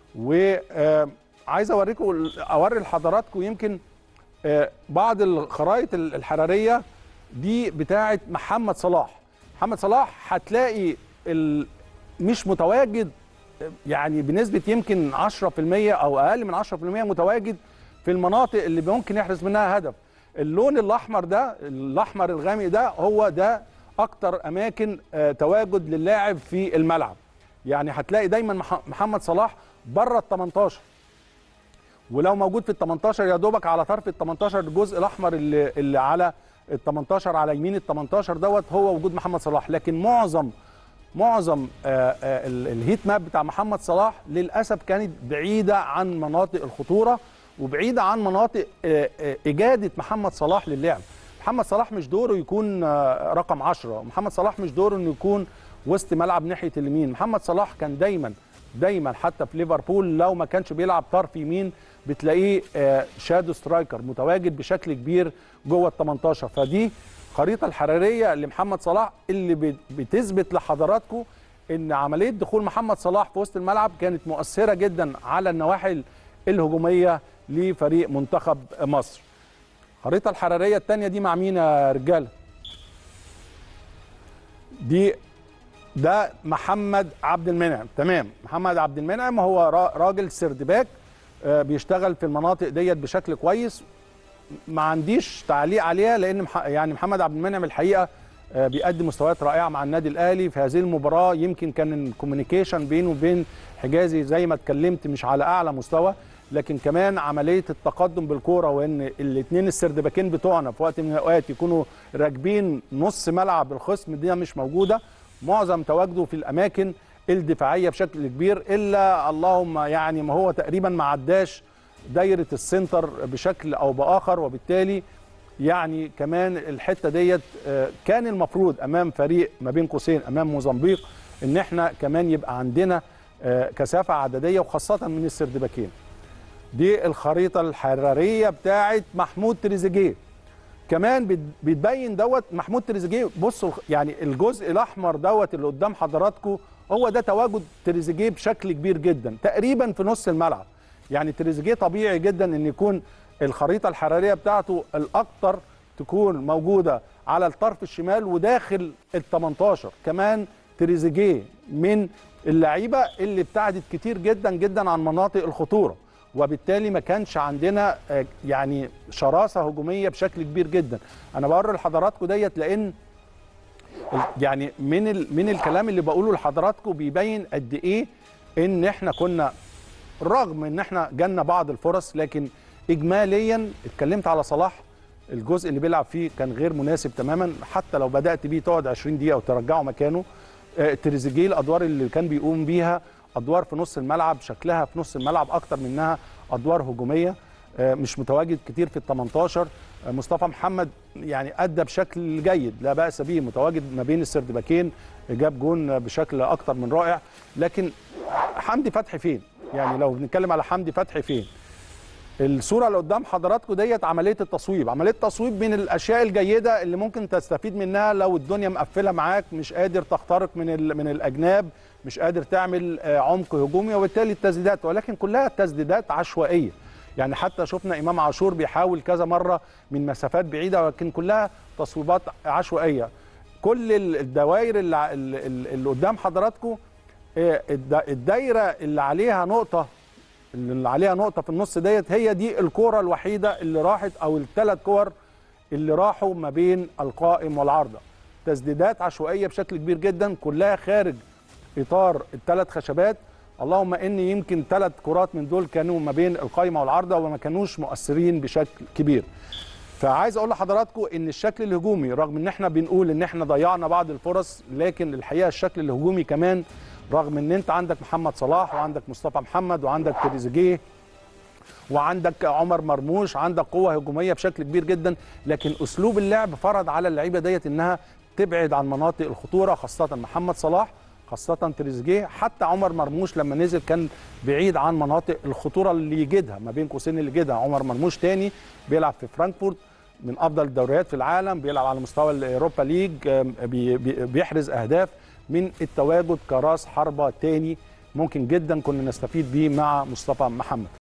وعايز اوريكم اوري لحضراتكم يمكن آه، بعض الخرائط الحراريه دي بتاعه محمد صلاح محمد صلاح هتلاقي ال- مش متواجد آه، يعني بنسبه يمكن 10% او اقل من 10% متواجد في المناطق اللي ممكن يحرز منها هدف اللون الاحمر ده الاحمر الغامق ده هو ده اكتر اماكن آه، تواجد للاعب في الملعب يعني هتلاقي دايما مح- محمد صلاح بره ال 18 ولو موجود في ال 18 يا دوبك على طرف ال 18 الجزء الاحمر اللي, اللي على ال 18 على يمين ال 18 دوت هو وجود محمد صلاح لكن معظم معظم آه، آه، ال- الهيت ماب بتاع محمد صلاح للاسف كانت بعيده عن مناطق الخطوره وبعيده عن مناطق آه، آه، اجاده محمد صلاح للعب محمد صلاح مش دوره يكون آه، رقم 10 محمد صلاح مش دوره انه يكون وسط ملعب ناحيه اليمين محمد صلاح كان دايما دايما حتى في ليفربول لو ما كانش بيلعب طرف يمين بتلاقيه آه، شادو سترايكر متواجد بشكل كبير جوه ال 18 فدي الخريطه الحراريه لمحمد صلاح اللي بت- بتثبت لحضراتكم ان عمليه دخول محمد صلاح في وسط الملعب كانت مؤثره جدا على النواحي الهجوميه لفريق منتخب مصر الخريطه الحراريه الثانيه دي مع مين يا رجاله دي ده محمد عبد المنعم تمام محمد عبد المنعم هو را- راجل سردباك آه، بيشتغل في المناطق ديت بشكل كويس ما عنديش تعليق عليها لان مح- يعني محمد عبد المنعم الحقيقه آه، بيقدم مستويات رائعه مع النادي الاهلي في هذه المباراه يمكن كان الكوميونيكيشن بينه وبين حجازي زي ما اتكلمت مش على اعلى مستوى لكن كمان عمليه التقدم بالكوره وان الاثنين السردباكين بتوعنا في وقت من الاوقات يكونوا راكبين نص ملعب الخصم دي مش موجوده معظم تواجده في الاماكن الدفاعيه بشكل كبير الا اللهم يعني ما هو تقريبا ما عداش دايره السنتر بشكل او باخر وبالتالي يعني كمان الحته ديت آه، كان المفروض امام فريق ما بين قوسين امام موزمبيق ان احنا كمان يبقى عندنا آه، كثافه عدديه وخاصه من السردباكين دي الخريطه الحراريه بتاعه محمود تريزيجيه كمان بت- بتبين دوت محمود تريزيجيه بصوا الخ- يعني الجزء الاحمر دوت اللي قدام حضراتكم هو ده تواجد تريزيجيه بشكل كبير جدا تقريبا في نص الملعب يعني تريزيجيه طبيعي جدا ان يكون الخريطه الحراريه بتاعته الاكثر تكون موجوده على الطرف الشمال وداخل ال 18 كمان تريزيجيه من اللعيبه اللي ابتعدت كتير جدا جدا عن مناطق الخطوره وبالتالي ما كانش عندنا آه، يعني شراسه هجوميه بشكل كبير جدا انا بوري لحضراتكم ديت لان ال- يعني من ال من الكلام اللي بقوله لحضراتكم بيبين قد ايه ان احنا كنا رغم ان احنا جالنا بعض الفرص لكن اجماليا اتكلمت على صلاح الجزء اللي بيلعب فيه كان غير مناسب تماما حتى لو بدات بيه تقعد 20 دقيقه وترجعه مكانه آه، تريزيجيه الادوار اللي كان بيقوم بيها ادوار في نص الملعب شكلها في نص الملعب اكتر منها ادوار هجوميه آه، مش متواجد كتير في ال 18 آه، مصطفى محمد يعني ادى بشكل جيد لا باس به متواجد ما بين السردباكين جاب جون بشكل اكتر من رائع لكن حمدي فتحي فين يعني لو بنتكلم على حمدي فتحي فين الصوره اللي قدام حضراتكم ديت عمليه التصويب عمليه التصويب من الاشياء الجيده اللي ممكن تستفيد منها لو الدنيا مقفله معاك مش قادر تخترق من ال- من الاجناب مش قادر تعمل آه، عمق هجومي وبالتالي التسديدات ولكن كلها تسديدات عشوائيه يعني حتى شفنا امام عاشور بيحاول كذا مره من مسافات بعيده ولكن كلها تصويبات عشوائيه كل ال- الدوائر اللي, ع- اللي اللي قدام حضراتكم آه، الد- الدايره اللي عليها نقطه اللي عليها نقطه في النص ديت هي دي الكوره الوحيده اللي راحت او الثلاث كور اللي راحوا ما بين القائم والعارضه تسديدات عشوائيه بشكل كبير جدا كلها خارج اطار الثلاث خشبات اللهم ان يمكن ثلاث كرات من دول كانوا ما بين القائمه والعارضه وما كانوش مؤثرين بشكل كبير فعايز اقول لحضراتكم ان الشكل الهجومي رغم ان احنا بنقول ان احنا ضيعنا بعض الفرص لكن الحقيقه الشكل الهجومي كمان رغم ان انت عندك محمد صلاح وعندك مصطفى محمد وعندك تريزيجيه وعندك عمر مرموش عندك قوه هجوميه بشكل كبير جدا لكن اسلوب اللعب فرض على اللعيبه ديت انها تبعد عن مناطق الخطوره خاصه محمد صلاح خاصة تريزيجيه حتى عمر مرموش لما نزل كان بعيد عن مناطق الخطورة اللي يجدها ما بين قوسين اللي يجدها عمر مرموش تاني بيلعب في فرانكفورت من افضل الدوريات في العالم بيلعب على مستوى الاوروبا ليج آم، بي- بي- بيحرز اهداف من التواجد كراس حربة تاني ممكن جدا كنا نستفيد بيه مع مصطفى محمد